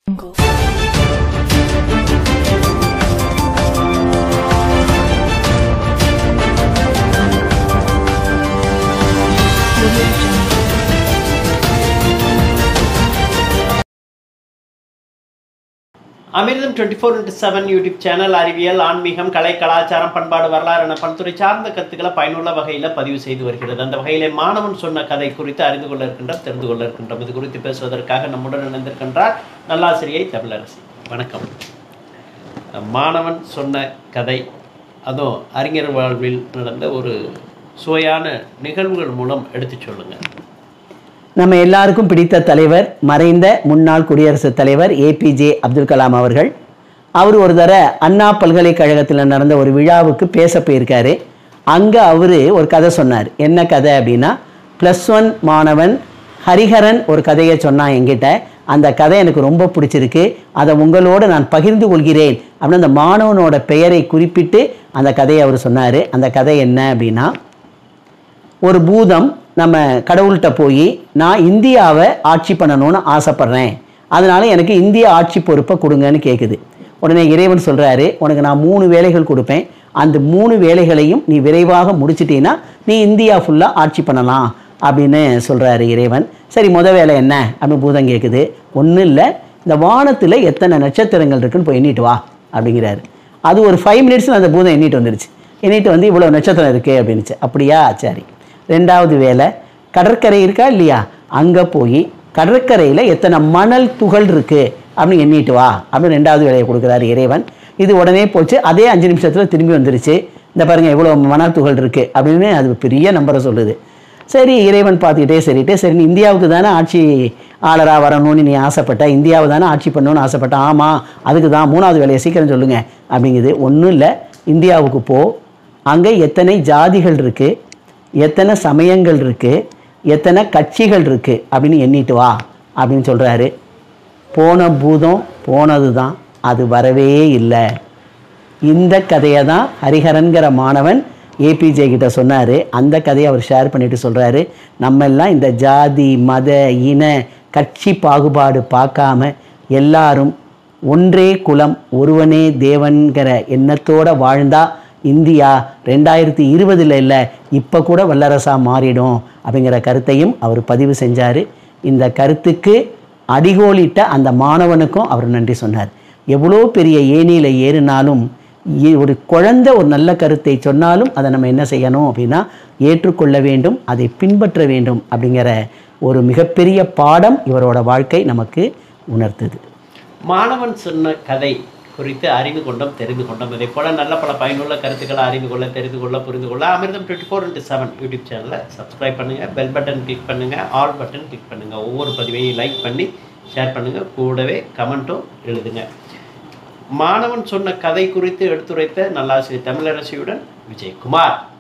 அமிர்தம் twenty four into seven YouTube channel அறிவியல் ஆன்மீகம் கலை கலாச்சாரம் பண்பாடு வரலாறு என பல்துறை சார்ந்த கருத்துக்களை பயனுள்ள வகையில் பதிவு செய்து வருகிறது அந்த வகையிலே மாணவன் சொன்ன கதை குறித்து அறிந்து கொள்ள இருக்கின்றோம் தெரிந்து கொள்ள இருக்கின்றோம் இது குறித்து பேசுவதற்காக நம்முடன் இணைந்திருக்கின்றார் நல்லாசிரியை தமிழரசி வணக்கம் மாணவன் சொன்ன கதை அதுவும் அறிஞர் வாழ்வில் நடந்த ஒரு சுவையான நிகழ்வுகள் மூலம் எடுத்துச் சொல்லுங்கள் நம்ம எல்லாருக்கும் பிடித்த தலைவர் மறைந்த முன்னாள் குடியரசுத் தலைவர் ஏபிஜே அப்துல் கலாம் அவர்கள் அவர் ஒரு தர அண்ணா பல்கலைக்கழகத்தில் நடந்த ஒரு விழாவுக்கு பேச போயிருக்காரு அங்கே அவர் ஒரு கதை சொன்னார் என்ன கதை அப்படின்னா ப்ளஸ் ஒன் மாணவன் ஹரிஹரன் ஒரு கதையை சொன்னான் என்கிட்ட அந்த கதை எனக்கு ரொம்ப பிடிச்சிருக்கு அதை உங்களோடு நான் பகிர்ந்து கொள்கிறேன் அப்படின்னு அந்த மாணவனோட பெயரை குறிப்பிட்டு அந்த கதையை அவர் சொன்னார் அந்த கதை என்ன அப்படின்னா ஒரு பூதம் நம்ம கடவுள்கிட்ட போய் நான் இந்தியாவை ஆட்சி பண்ணணும்னு ஆசைப்பட்றேன் அதனால எனக்கு இந்திய ஆட்சி பொறுப்பை கொடுங்கன்னு கேட்குது உடனே இறைவன் சொல்கிறாரு உனக்கு நான் மூணு வேலைகள் கொடுப்பேன் அந்த மூணு வேலைகளையும் நீ விரைவாக முடிச்சிட்டீன்னா நீ இந்தியா ஃபுல்லாக ஆட்சி பண்ணலாம் அப்படின்னு சொல்கிறாரு இறைவன் சரி முத வேலை என்ன அப்படின்னு பூதம் கேட்குது ஒன்றும் இல்லை இந்த வானத்தில் எத்தனை நட்சத்திரங்கள் இருக்குன்னு போய் எண்ணிட்டு வா அப்படிங்கிறாரு அது ஒரு ஃபைவ் மினிட்ஸில் அந்த பூதம் எண்ணிட்டு வந்துடுச்சு எண்ணிட்டு வந்து இவ்வளோ நட்சத்திரம் இருக்குது அப்படின்னுச்சு அப்படியா சரி ரெண்டாவது வேலை கடற்கரை இருக்கா இல்லையா அங்கே போய் கடற்கரையில் எத்தனை மணல் துகள் இருக்குது அப்படின்னு எண்ணிட்டு வா அப்படின்னு ரெண்டாவது வேலையை கொடுக்குறாரு இறைவன் இது உடனே போச்சு அதே அஞ்சு நிமிஷத்தில் திரும்பி வந்துருச்சு இந்த பாருங்கள் எவ்வளோ மணல் துகள் இருக்குது அப்படின்னு அது பெரிய நம்பரை சொல்லுது சரி இறைவன் பார்த்துக்கிட்டே சரிட்டு சரி நீ இந்தியாவுக்கு தானே ஆட்சி ஆளராக வரணும்னு நீ ஆசைப்பட்ட இந்தியாவை தானே ஆட்சி பண்ணணும்னு ஆசைப்பட்ட ஆமாம் அதுக்கு தான் மூணாவது வேலையை சீக்கிரம் சொல்லுங்கள் அப்படிங்குது ஒன்றும் இல்லை இந்தியாவுக்கு போ அங்கே எத்தனை ஜாதிகள் இருக்குது எத்தனை சமயங்கள் இருக்குது எத்தனை கட்சிகள் இருக்குது அப்படின்னு எண்ணிட்டு வா அப்படின்னு சொல்கிறாரு போன பூதம் போனது தான் அது வரவே இல்லை இந்த கதையை தான் ஹரிஹரன்கிற மாணவன் ஏபிஜே கிட்ட சொன்னார் அந்த கதையை அவர் ஷேர் பண்ணிட்டு சொல்கிறாரு நம்ம எல்லாம் இந்த ஜாதி மத இன கட்சி பாகுபாடு பார்க்காம எல்லாரும் ஒன்றே குலம் ஒருவனே தேவன்கிற எண்ணத்தோட வாழ்ந்தா இந்தியா ரெண்டாயிரத்தி இருபதில் இல்லை இப்போ கூட வல்லரசாக மாறிடும் அப்படிங்கிற கருத்தையும் அவர் பதிவு செஞ்சார் இந்த கருத்துக்கு அடிகோலிட்ட அந்த மாணவனுக்கும் அவர் நன்றி சொன்னார் எவ்வளோ பெரிய ஏணியில் ஏறினாலும் இ- ஒரு குழந்தை ஒரு நல்ல கருத்தை சொன்னாலும் அதை நம்ம என்ன செய்யணும் அப்படின்னா ஏற்றுக்கொள்ள வேண்டும் அதை பின்பற்ற வேண்டும் அப்படிங்கிற ஒரு மிகப்பெரிய பாடம் இவரோட வாழ்க்கை நமக்கு உணர்த்துது மாணவன் சொன்ன கதை குறித்து அறிந்து கொண்டோம் தெரிந்து கொண்டோம் இதை போல நல்ல பல பயனுள்ள கருத்துக்களை அறிந்து கொள்ள தெரிந்து கொள்ள புரிந்து கொள்ள Amirtham twenty four into seven YouTube சேனலை சப்ஸ்கிரைப் பண்ணுங்கள் பெல் பட்டன் கிளிக் பண்ணுங்கள் ஆல் பட்டன் கிளிக் பண்ணுங்கள் ஒவ்வொரு பதிவையும் லைக் பண்ணி ஷேர் பண்ணுங்கள் கூடவே கமெண்ட்டும் எழுதுங்க மாணவன் சொன்ன கதை குறித்து எடுத்துரைத்த நல்லாசிரியர் தமிழரசியுடன் விஜயகுமார்